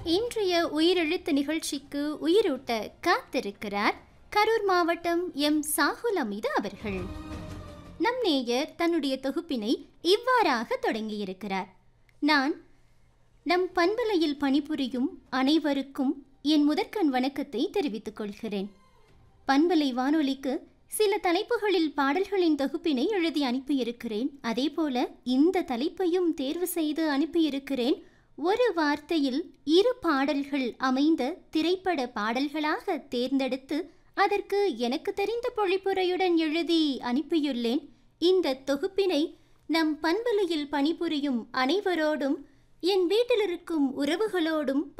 இன்றைய உயிரெழுத்து நிகழ்ச்சிக்கு உயிரூட்ட காத்திருக்கிறார் கரூர் மாவட்டம் எம் சாகுல் அமீது அவர்கள் நம் நேயர் தன்னுடைய தொகுப்பினை இவ்வாறாக தொடங்கியிருக்கிறார் நான் நம் பண்பலையில் பணிபுரியும் அனைவருக்கும் என் முதற்கண் வணக்கத்தை தெரிவித்துக் கொள்கிறேன் பண்பலை வானொலிக்கு சில தலைப்புகளில் பாடல்களின் தொகுப்பினை எழுதி அனுப்பியிருக்கிறேன் அதேபோல இந்த தலைப்பையும் தேர்வு செய்து அனுப்பியிருக்கிறேன் ஒரு வார்த்தையில் இரு பாடல்கள் அமைந்த திரைப்பட பாடல்களாக தேர்ந்தெடுத்து அதற்கு எனக்கு தெரிந்த பொழிப்புரையுடன் எழுதி அனுப்பியுள்ளேன் இந்த தொகுப்பினை நம் பண்பலையில் பணிபுரியும் அனைவரோடும் என் வீட்டிலிருக்கும் உறவுகளோடும்